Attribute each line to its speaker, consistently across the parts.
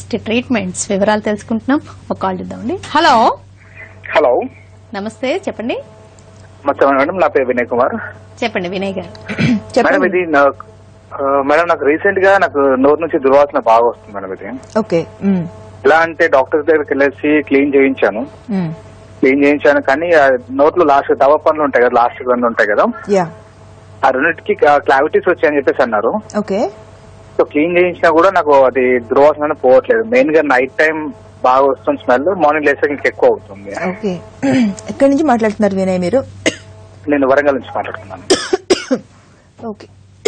Speaker 1: Best treatments వివరాలు తెలుసుకుంటున్నాం ఒక కాల్ ఇద్దామండి హలో
Speaker 2: హలో
Speaker 1: నమస్తే చెప్పండి
Speaker 2: మొత్తం మేడం నా పేరు వినయ్ కుమార్
Speaker 1: చెప్పండి వినయ్ గారు
Speaker 2: మేడం
Speaker 3: చెప్పండి
Speaker 2: ఇది నాకు ఆ, మేడం నాకు రీసెంట్ గా నాకు నోరు నుంచి దుర్వాసన బాగా వస్తుంది మేడం ఇది
Speaker 3: ఓకే మ్,
Speaker 2: ఎలా అంటే డాక్టర్ దగ్గరికి వెళ్ళేసి క్లీన్ చేయించాను
Speaker 3: మ్,
Speaker 2: క్లీన్ చేయించాను కానీ ఆ నోట్లో లాస్ట్ దవ పనులు ఉంటాయి కదా లాస్ట్ పనులు ఉంటాయి కదా
Speaker 3: యా
Speaker 2: ఆ రెండింటికి క్లావిటీస్ వచ్చాయని చెప్పేసి అన్నారు
Speaker 3: ఓకే
Speaker 2: సో క్లీన్ చేయించినా కూడా నాకు అది దుర్వాసన అనేది పోవట్లేదు మెయిన్ గా నైట్ టైం బాగా వస్తుంది స్మెల్ మార్నింగ్ లేసాక ఇంకా ఎక్కువ అవుతుంది
Speaker 3: ఓకే ఎక్కడి నుంచి మాట్లాడుతున్నారు వినయ్ మీరు
Speaker 2: నేను వరంగల్ నుంచి మాట్లాడుతున్నాను
Speaker 3: ఓకే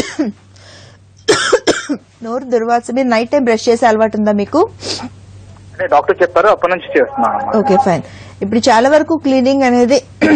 Speaker 3: నోరు దుర్వాసన మీరు నైట్ టైం బ్రష్ చేసే అలవాటు ఉందా మీకు
Speaker 2: అంటే డాక్టర్ చెప్పారు అప్పటి నుంచి చేస్తున్నాను అన్నమాట.
Speaker 3: ఓకే ఫైన్ ఇప్పుడు చాలా వరకు క్లీనింగ్ అనేది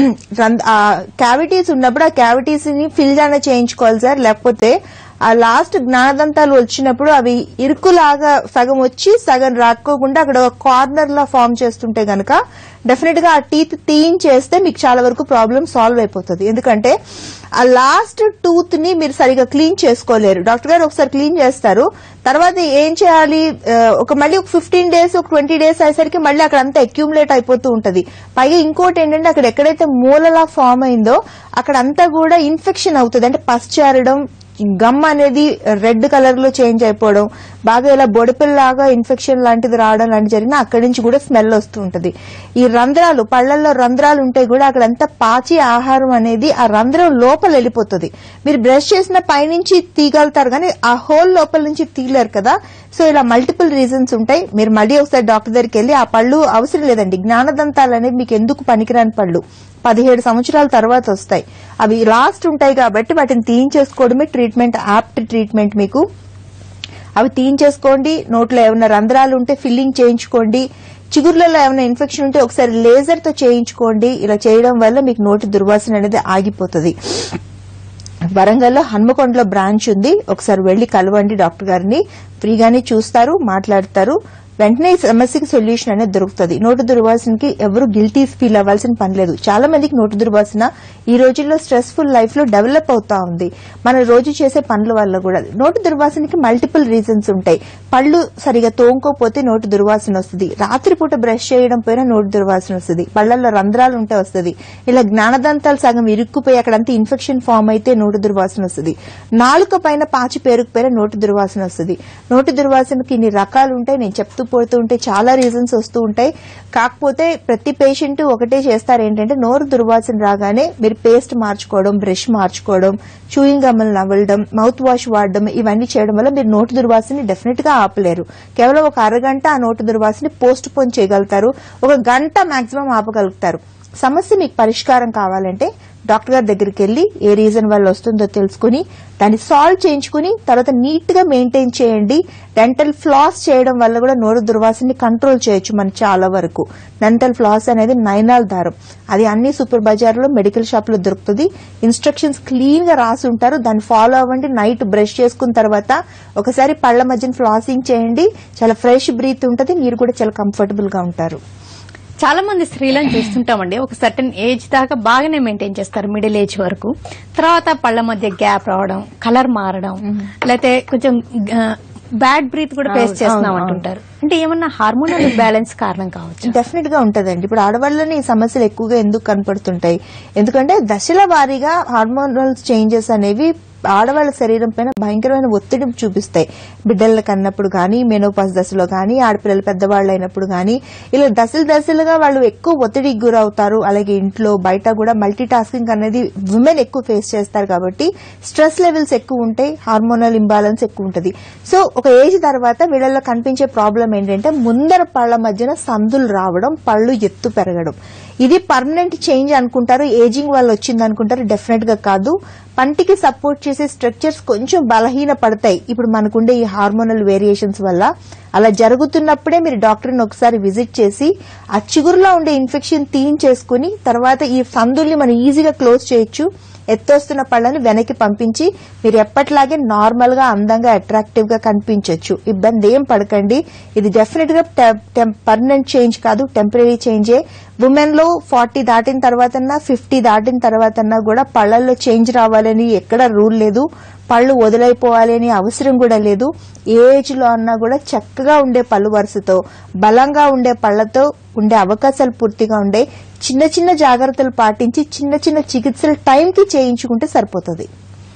Speaker 3: క్యావిటీస్ ఉన్నప్పుడు ఆ క్యావిటీస్ ని ఫిల్ గానే చేయించుకోవాలి సార్ లేకపోతే ఆ లాస్ట్ జ్ఞానదంతాలు వచ్చినప్పుడు అవి ఇరుకులాగా సగం వచ్చి సగం రాక్కోకుండా అక్కడ ఒక కార్నర్ లా ఫామ్ చేస్తుంటే గనక డెఫినెట్ గా ఆ టీత్ తీయించేస్తే మీకు చాలా వరకు ప్రాబ్లం సాల్వ్ అయిపోతుంది ఎందుకంటే ఆ లాస్ట్ టూత్ ని మీరు సరిగా క్లీన్ చేసుకోలేరు డాక్టర్ గారు ఒకసారి క్లీన్ చేస్తారు తర్వాత ఏం చేయాలి ఆ, ఒక మళ్ళీ ఒక ఫిఫ్టీన్ డేస్ ఒక ట్వంటీ డేస్ అయ్యేసరికి మళ్ళీ అక్కడ అంతా అక్యూములేట్ అయిపోతూ ఉంటది పైగా ఇంకోటి ఏంటంటే అక్కడ ఎక్కడైతే మూలలా ఫామ్ అయిందో అక్కడ అంతా కూడా ఇన్ఫెక్షన్ అవుతుంది అంటే పస్ చేరడం గమ్ అనేది రెడ్ కలర్ లో చేంజ్ అయిపోవడం బాగా ఇలా బొడిపిల్లాగా ఇన్ఫెక్షన్ లాంటిది రావడం లాంటి జరిగినా అక్కడి నుంచి కూడా స్మెల్ వస్తూ ఉంటది ఈ రంధ్రాలు పళ్ళల్లో రంధ్రాలు ఉంటే కూడా అక్కడంతా పాచి ఆహారం అనేది ఆ రంధ్రం లోపల వెళ్ళిపోతుంది మీరు బ్రష్ చేసిన పైనుంచి తీగలుతారు కానీ ఆ హోల్ లోపల నుంచి తీయలేరు కదా సో ఇలా మల్టిపుల్ రీజన్స్ ఉంటాయి మీరు మళ్ళీ ఒకసారి డాక్టర్ దగ్గరికి వెళ్ళి ఆ పళ్ళు అవసరం లేదండి జ్ఞానదంతాలు అనేది మీకు ఎందుకు పనికిరాని పళ్ళు పదిహేడు సంవత్సరాల తర్వాత వస్తాయి అవి లాస్ట్ ఉంటాయి కాబట్టి వాటిని తీయించేసుకోవడమే ట్రీట్మెంట్ యాప్ట్ ట్రీట్మెంట్ మీకు అవి తీయించేసుకోండి నోట్లో ఏమైనా రంధ్రాలు ఉంటే ఫిల్లింగ్ చేయించుకోండి చిగుర్లలో ఏమైనా ఇన్ఫెక్షన్ ఉంటే ఒకసారి లేజర్ తో చేయించుకోండి ఇలా చేయడం వల్ల మీకు నోటి దుర్వాసన అనేది ఆగిపోతుంది వరంగల్లో హన్మకొండలో బ్రాంచ్ ఉంది ఒకసారి వెళ్లి కలవండి డాక్టర్ గారిని ఫ్రీగానే చూస్తారు మాట్లాడతారు వెంటనే ఈ సమస్యకి సొల్యూషన్ అనేది దొరుకుతుంది నోటు దుర్వాసనకి ఎవరు గిల్టీ ఫీల్ అవ్వాల్సిన పని లేదు చాలా మందికి నోటు దుర్వాసన ఈ రోజుల్లో స్ట్రెస్ఫుల్ లైఫ్ లో డెవలప్ అవుతా ఉంది మన రోజు చేసే పనుల వల్ల కూడా నోటు దుర్వాసనకి మల్టిపుల్ రీజన్స్ ఉంటాయి పళ్ళు సరిగా తోముకోపోతే నోటు దుర్వాసన వస్తుంది రాత్రిపూట బ్రష్ చేయడం పోయినా నోటు దుర్వాసన వస్తుంది పళ్ళల్లో రంధ్రాలు ఉంటే వస్తుంది ఇలా జ్ఞానదంతాలు సగం ఇరుక్కుపోయి అక్కడంతా ఇన్ఫెక్షన్ ఫామ్ అయితే నోటు దుర్వాసన వస్తుంది నాలుక పైన పాచి పేరుకుపోయిన నోటు దుర్వాసన వస్తుంది నోటు దుర్వాసనకి ఇన్ని రకాలు ఉంటాయి నేను చెప్తూ పోతూ ఉంటే చాలా రీజన్స్ వస్తూ ఉంటాయి కాకపోతే ప్రతి పేషెంట్ ఒకటే చేస్తారు ఏంటంటే నోరు దుర్వాసన రాగానే మీరు పేస్ట్ మార్చుకోవడం బ్రష్ మార్చుకోవడం చూయింగ్ గమ్మలు నవ్వడం మౌత్ వాష్ వాడడం ఇవన్నీ చేయడం వల్ల మీరు నోటు దుర్వాసనని డెఫినెట్ గా ఆపలేరు కేవలం ఒక అరగంట ఆ నోటు దుర్వాసనని పోస్ట్ పోన్ చేయగలుగుతారు ఒక గంట మాక్సిమం ఆపగలుగుతారు సమస్య మీకు పరిష్కారం కావాలంటే డాక్టర్ గారి దగ్గరికి వెళ్లి ఏ రీజన్ వల్ల వస్తుందో తెలుసుకుని దాన్ని సాల్వ్ చేయించుకుని తర్వాత నీట్ గా మెయింటైన్ చేయండి డెంటల్ ఫ్లాస్ చేయడం వల్ల కూడా నోరు దుర్వాసనని కంట్రోల్ చేయొచ్చు మన చాలా వరకు డెంటల్ ఫ్లాస్ అనేది నైనాల్ దారం అది అన్ని సూపర్ బజార్ లో మెడికల్ షాప్ లో దొరుకుతుంది ఇన్స్ట్రక్షన్స్ క్లీన్ గా రాసి ఉంటారు దాన్ని ఫాలో అవ్వండి నైట్ బ్రష్ చేసుకున్న తర్వాత ఒకసారి పళ్ల మధ్యన ఫ్లాసింగ్ చేయండి చాలా ఫ్రెష్ బ్రీత్ ఉంటుంది మీరు కూడా చాలా కంఫర్టబుల్ గా ఉంటారు
Speaker 1: చాలా మంది స్త్రీలను చూస్తుంటామండి ఒక సర్టన్ ఏజ్ దాకా బాగానే మెయింటైన్ చేస్తారు మిడిల్ ఏజ్ వరకు తర్వాత పళ్ళ మధ్య గ్యాప్ రావడం కలర్ మారడం లేకపోతే కొంచెం బ్యాడ్ బ్రీత్ కూడా ఫేస్
Speaker 3: అవును,
Speaker 1: చేస్తున్నాం
Speaker 3: అవును,
Speaker 1: అంటుంటారు అంటే ఏమన్నా హార్మోనల్ బ్యాలెన్స్ కారణం కావచ్చు
Speaker 3: డెఫినెట్ గా ఉంటదండి ఇప్పుడు ఆడవాళ్ళని ఈ సమస్యలు ఎక్కువగా ఎందుకు కనపడుతుంటాయి ఎందుకంటే దశల వారీగా హార్మోనల్ చేంజెస్ అనేవి ఆడవాళ్ళ శరీరం పైన భయంకరమైన ఒత్తిడి చూపిస్తాయి బిడ్డల కన్నప్పుడు కానీ మెనోపాస్ దశలో కానీ ఆడపిల్లలు పెద్దవాళ్ళు అయినప్పుడు కానీ ఇలా దశలు దశలుగా వాళ్ళు ఎక్కువ ఒత్తిడికి గురవుతారు అలాగే ఇంట్లో బయట కూడా మల్టీ టాస్కింగ్ అనేది ఉమెన్ ఎక్కువ ఫేస్ చేస్తారు కాబట్టి స్ట్రెస్ లెవెల్స్ ఎక్కువ ఉంటాయి హార్మోనల్ ఇంబాలెన్స్ ఎక్కువ ఉంటుంది సో ఒక ఏజ్ తర్వాత వీళ్ళల్లో కనిపించే ప్రాబ్లం ఏంటంటే ముందర పళ్ళ మధ్యన సందులు రావడం పళ్ళు ఎత్తు పెరగడం ఇది పర్మనెంట్ చేంజ్ అనుకుంటారు ఏజింగ్ వల్ల వచ్చింది అనుకుంటారు డెఫినెట్ గా కాదు పంటికి సపోర్ట్ చేసే స్ట్రక్చర్స్ కొంచెం బలహీన పడతాయి ఇప్పుడు మనకుండే ఈ హార్మోనల్ వేరియేషన్స్ వల్ల అలా జరుగుతున్నప్పుడే మీరు డాక్టర్ని ఒకసారి విజిట్ చేసి ఆ చిగురులో ఉండే ఇన్ఫెక్షన్ తీయించేసుకుని తర్వాత ఈ సందుల్ని మనం ఈజీగా క్లోజ్ చేయొచ్చు ఎత్తొస్తున్న పళ్ళని వెనక్కి పంపించి మీరు ఎప్పటిలాగే నార్మల్ గా అందంగా అట్రాక్టివ్ గా కనిపించవచ్చు ఇబ్బంది ఏం పడకండి ఇది డెఫినెట్ గా పర్మనెంట్ చేంజ్ కాదు టెంపరీ చేంజే ఉమెన్ లో ఫార్టీ దాటిన తర్వాత ఫిఫ్టీ దాటిన తర్వాత కూడా పళ్ళల్లో చేంజ్ రావాలని ఎక్కడ రూల్ లేదు పళ్ళు వదిలైపోవాలి అనే అవసరం కూడా లేదు ఏ ఏజ్ లో అన్నా కూడా చక్కగా ఉండే పళ్ళు వరుసతో బలంగా ఉండే పళ్ళతో ఉండే అవకాశాలు పూర్తిగా ఉండే చిన్న చిన్న జాగ్రత్తలు పాటించి చిన్న చిన్న చికిత్సలు టైంకి చేయించుకుంటే సరిపోతుంది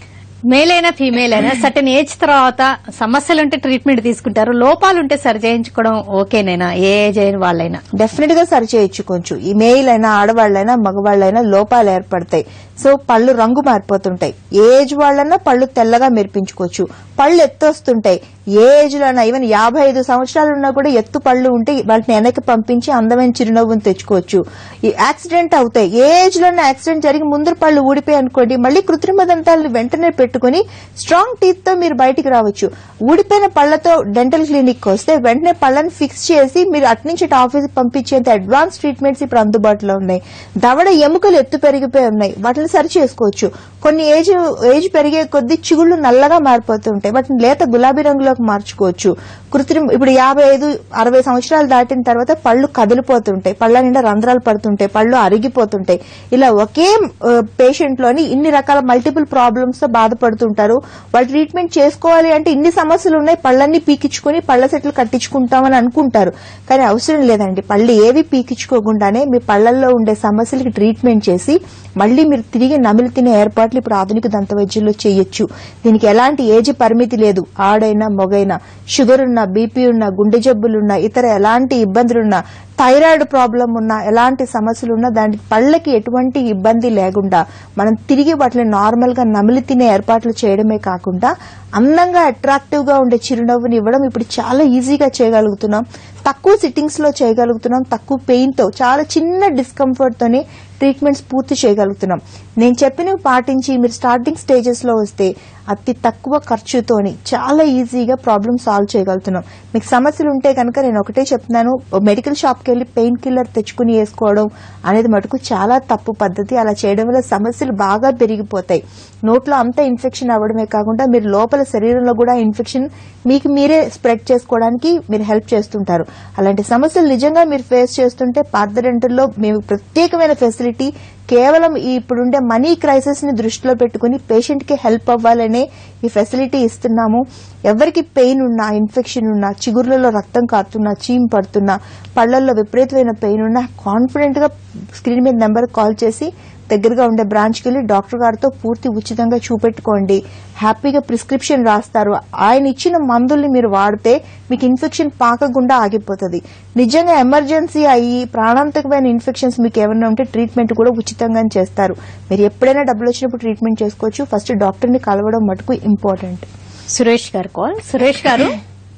Speaker 1: మేల్ అయినా ఫీమేల్ అయినా సర్టన్ ఏజ్ తర్వాత సమస్యలు ఉంటే ట్రీట్మెంట్ తీసుకుంటారు లోపాలు ఉంటే సరి చేయించుకోవడం ఓకేనేనా ఏ ఏజ్ అయిన వాళ్ళైనా
Speaker 3: డెఫినెట్ గా సరి చేయొచ్చు కొంచెం ఈ మేల్ అయినా ఆడవాళ్ళైనా మగవాళ్ళైనా లోపాలు ఏర్పడతాయి సో పళ్ళు రంగు మారిపోతుంటాయి ఏ ఏజ్ వాళ్ళైనా పళ్ళు తెల్లగా మెరిపించుకోవచ్చు పళ్ళు ఎత్తు వస్తుంటాయి ఏ ఏజ్ లో అయినా ఈవెన్ యాభై ఐదు సంవత్సరాలు ఉన్నా కూడా ఎత్తు పళ్ళు ఉంటే వాటిని వెనక్కి పంపించి అందమైన చిరునవ్వును తెచ్చుకోవచ్చు ఈ యాక్సిడెంట్ అవుతాయి ఏ ఏజ్ లోనే యాక్సిడెంట్ జరిగి ముందర పళ్ళు ఊడిపోయి అనుకోండి మళ్ళీ కృత్రిమ దంతాలను వెంటనే పెట్టుకుని స్ట్రాంగ్ టీత్ తో మీరు బయటికి రావచ్చు ఊడిపోయిన పళ్లతో డెంటల్ క్లినిక్ వస్తే వెంటనే పళ్ళని ఫిక్స్ చేసి మీరు అట్నుంచి ఆఫీస్ పంపించేంత అడ్వాన్స్ ట్రీట్మెంట్స్ ఇప్పుడు అందుబాటులో ఉన్నాయి దవడ ఎముకలు ఎత్తు పెరిగిపోయి ఉన్నాయి వాటిని సరి చేసుకోవచ్చు కొన్ని ఏజ్ ఏజ్ పెరిగే కొద్దీ చిగుళ్ళు నల్లగా మారిపోతూ ఉంటాయి వాటిని లేత గులాబీ రంగులోకి మార్చుకోవచ్చు కృత్రిమ ఇప్పుడు యాభై ఐదు అరవై సంవత్సరాలు దాటిన తర్వాత పళ్ళు కదిలిపోతుంటాయి పళ్ళ నిండా రంధ్రాలు పడుతుంటాయి పళ్ళు అరిగిపోతుంటాయి ఇలా ఒకే పేషెంట్ లోని ఇన్ని రకాల మల్టిపుల్ ప్రాబ్లమ్స్ తో బాధపడుతుంటారు వాళ్ళు ట్రీట్మెంట్ చేసుకోవాలి అంటే ఇన్ని సమస్యలు ఉన్నాయి పళ్ళన్నీ పీకించుకుని పళ్ళ సెట్లు కట్టించుకుంటామని అనుకుంటారు కానీ అవసరం లేదండి పళ్ళు ఏవి పీకించుకోకుండానే మీ పళ్ళల్లో ఉండే సమస్యలకి ట్రీట్మెంట్ చేసి మళ్ళీ మీరు తిరిగి నమిలి తినే ఏర్పాట్లు ఇప్పుడు ఆధునిక దంత వైద్యంలో చేయొచ్చు దీనికి ఎలాంటి ఏజ్ పరిమితి లేదు ఆడైనా మొగైనా షుగర్ ఉన్నా బీపీ ఉన్నా గుండె జబ్బులున్నా ఇతర ఎలాంటి ఇబ్బందులున్నా థైరాయిడ్ ప్రాబ్లం ఉన్నా ఎలాంటి సమస్యలు ఉన్నా దానికి పళ్ళకి ఎటువంటి ఇబ్బంది లేకుండా మనం తిరిగి వాటిని నార్మల్ గా నమిలి తినే ఏర్పాట్లు చేయడమే కాకుండా అందంగా అట్రాక్టివ్ గా ఉండే చిరునవ్వుని ఇవ్వడం ఇప్పుడు చాలా ఈజీగా చేయగలుగుతున్నాం తక్కువ సిట్టింగ్స్ లో చేయగలుగుతున్నాం తక్కువ పెయిన్ తో చాలా చిన్న డిస్కంఫర్ట్ తోనే ట్రీట్మెంట్స్ పూర్తి చేయగలుగుతున్నాం నేను చెప్పినవి పాటించి మీరు స్టార్టింగ్ స్టేజెస్ లో వస్తే అతి తక్కువ ఖర్చుతోని చాలా ఈజీగా ప్రాబ్లమ్ సాల్వ్ చేయగలుగుతున్నాం మీకు సమస్యలు ఉంటే కనుక నేను ఒకటే చెప్తున్నాను మెడికల్ షాప్కి వెళ్ళి పెయిన్ కిల్లర్ తెచ్చుకుని వేసుకోవడం అనేది మటుకు చాలా తప్పు పద్ధతి అలా చేయడం వల్ల సమస్యలు బాగా పెరిగిపోతాయి నోట్లో అంతా ఇన్ఫెక్షన్ అవ్వడమే కాకుండా మీరు లోపల శరీరంలో కూడా ఇన్ఫెక్షన్ మీకు మీరే స్ప్రెడ్ చేసుకోవడానికి మీరు హెల్ప్ చేస్తుంటారు అలాంటి సమస్యలు నిజంగా మీరు ఫేస్ చేస్తుంటే పార్థ డెంటల్లో మేము ప్రత్యేకమైన ఫెసిలిటీ కేవలం ఈ ఇప్పుడుండే మనీ క్రైసిస్ ని దృష్టిలో పెట్టుకుని పేషెంట్ కి హెల్ప్ అవ్వాలనే ఈ ఫెసిలిటీ ఇస్తున్నాము ఎవరికి పెయిన్ ఉన్నా ఇన్ఫెక్షన్ ఉన్నా చిగుర్లలో రక్తం కారుతున్నా చీమ్ పడుతున్నా పళ్లల్లో విపరీతమైన పెయిన్ ఉన్నా కాన్ఫిడెంట్ గా స్క్రీన్ మీద నెంబర్ కాల్ చేసి దగ్గరగా ఉండే బ్రాంచ్కి వెళ్ళి డాక్టర్ గారితో పూర్తి ఉచితంగా చూపెట్టుకోండి హ్యాపీగా ప్రిస్క్రిప్షన్ రాస్తారు ఆయన ఇచ్చిన మందుల్ని మీరు వాడితే మీకు ఇన్ఫెక్షన్ పాకకుండా ఆగిపోతుంది నిజంగా ఎమర్జెన్సీ అయ్యి ప్రాణాంతకమైన ఇన్ఫెక్షన్స్ మీకు ఏమైనా ఉంటే ట్రీట్మెంట్ కూడా ఉచితంగా చేస్తారు మీరు ఎప్పుడైనా డబ్బులు వచ్చినప్పుడు ట్రీట్మెంట్ చేసుకోవచ్చు ఫస్ట్ డాక్టర్ని కలవడం మటుకు ఇంపార్టెంట్
Speaker 1: సురేష్ గారు కాల్ సురేష్ గారు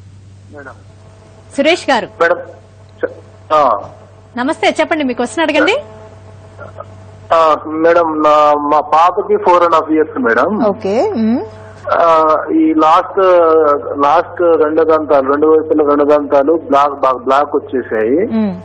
Speaker 2: మేడం
Speaker 1: సురేష్ గారు
Speaker 2: మేడం చె- ఆ,
Speaker 1: నమస్తే చెప్పండి మీకు క్వశ్చన్ అడగండి
Speaker 2: ఆ, మేడం నా మా పాపకి four and half years madam
Speaker 3: okay
Speaker 2: ఆ, ఈ లాస్ట్ లాస్ట్ రెండు దంతాలు రెండు వైపుల రెండు దంతాలు బ్లాక్ బ్లాక్ వచ్చేసాయి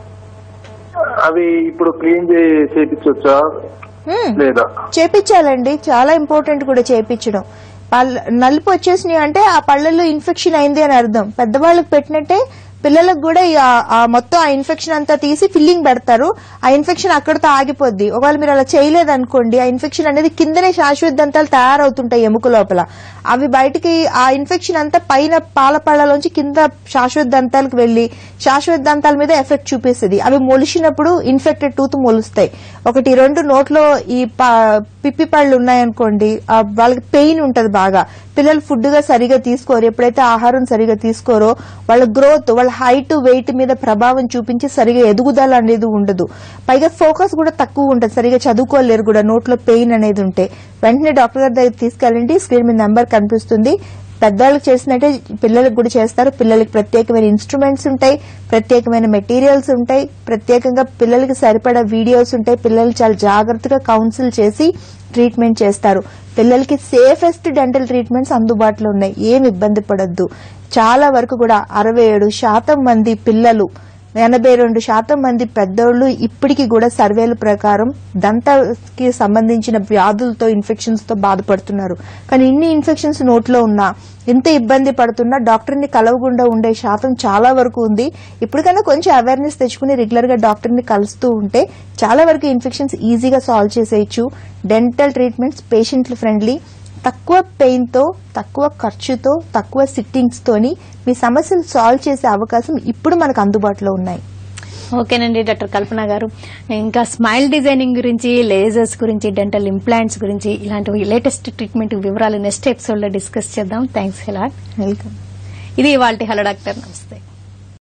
Speaker 2: అవి ఇప్పుడు క్లీన్ చేయించవచ్చా లేదా
Speaker 3: చేపించాలండి చాలా ఇంపార్టెంట్ కూడా చేపించడం పళ్ళ నలుపు వచ్చేసినాయి అంటే ఆ పళ్ళల్లో ఇన్ఫెక్షన్ అయింది అని అర్థం పెద్దవాళ్ళకి పెట్టినట్టే పిల్లలకు కూడా ఈ ఆ- ఆ మొత్తం ఆ ఇన్ఫెక్షన్ అంతా తీసి ఫిల్లింగ్ పెడతారు ఆ ఇన్ఫెక్షన్ అక్కడితో ఆగిపోద్ది ఒకవేళ మీరు అలా చేయలేదనుకోండి ఆ ఇన్ఫెక్షన్ అనేది కిందనే శాశ్వత దంతాలు తయారవుతుంటాయి ఎముక లోపల అవి బయటికి ఆ ఇన్ఫెక్షన్ అంతా పైన పాల పళ్ళలోంచి కింద శాశ్వత దంతాలకు వెళ్లి శాశ్వత దంతాల మీద ఎఫెక్ట్ చూపిస్తుంది అవి మొలిచినప్పుడు ఇన్ఫెక్టెడ్ టూత్ మొలుస్తాయి ఒకటి రెండు నోట్లో ఈ ప- పిప్పి పళ్ళు ఉన్నాయనుకోండి ఆ వాళ్ళకి పెయిన్ ఉంటది బాగా పిల్లలు ఫుడ్ గా సరిగా తీసుకోరు ఎప్పుడైతే ఆహారం సరిగా తీసుకోరో వాళ్ళ గ్రోత్ వాళ్ళ హైట్ వెయిట్ మీద ప్రభావం చూపించి సరిగా ఎదుగుదల అనేది ఉండదు పైగా ఫోకస్ కూడా తక్కువ ఉంటుంది సరిగా చదువుకోలేరు కూడా నోట్లో పెయిన్ అనేది ఉంటే వెంటనే డాక్టర్ గారి దగ్గర తీసుకెళ్ళండి స్క్రీన్ మీద నెంబర్ కనిపిస్తుంది పెద్దవాళ్ళకి చేసినట్టే పిల్లలకు కూడా చేస్తారు పిల్లలకి ప్రత్యేకమైన ఇన్స్ట్రుమెంట్స్ ఉంటాయి ప్రత్యేకమైన మెటీరియల్స్ ఉంటాయి ప్రత్యేకంగా పిల్లలకి సరిపడా వీడియోస్ ఉంటాయి పిల్లలు చాలా జాగ్రత్తగా కౌన్సిల్ చేసి ట్రీట్మెంట్ చేస్తారు పిల్లలకి సేఫెస్ట్ డెంటల్ ట్రీట్మెంట్స్ అందుబాటులో ఉన్నాయి ఏం ఇబ్బంది పడద్దు చాలా వరకు కూడా అరవై ఏడు శాతం మంది పిల్లలు ఎనభై రెండు శాతం మంది పెద్దోళ్ళు ఇప్పటికీ కూడా సర్వేల ప్రకారం దంతకి సంబంధించిన వ్యాధులతో ఇన్ఫెక్షన్స్ తో బాధపడుతున్నారు కానీ ఇన్ని ఇన్ఫెక్షన్స్ నోట్లో ఉన్నా ఎంత ఇబ్బంది పడుతున్నా డాక్టర్ ని కలవకుండా ఉండే శాతం చాలా వరకు ఉంది ఇప్పటికైనా కొంచెం అవేర్నెస్ తెచ్చుకుని రెగ్యులర్ గా డాక్టర్ ని కలుస్తూ ఉంటే చాలా వరకు ఇన్ఫెక్షన్స్ ఈజీగా సాల్వ్ చేసేయచ్చు డెంటల్ ట్రీట్మెంట్స్ పేషెంట్ ఫ్రెండ్లీ తక్కువ పెయిన్ తో తక్కువ ఖర్చుతో తక్కువ సిట్టింగ్స్ తోని మీ సమస్యలు సాల్వ్ చేసే అవకాశం ఇప్పుడు మనకు అందుబాటులో ఉన్నాయి
Speaker 1: ఓకేనండి డాక్టర్ కల్పన గారు ఇంకా స్మైల్ డిజైనింగ్ గురించి లేజర్స్ గురించి డెంటల్ ఇంప్లాంట్స్ గురించి ఇలాంటి లేటెస్ట్ ట్రీట్మెంట్ వివరాలు నెక్స్ట్ ఎపిసోడ్ లో డిస్కస్ చేద్దాం థ్యాంక్స్ హెలాట్
Speaker 3: వెల్కమ్
Speaker 1: ఇది వాళ్ళ హలో డాక్టర్ నమస్తే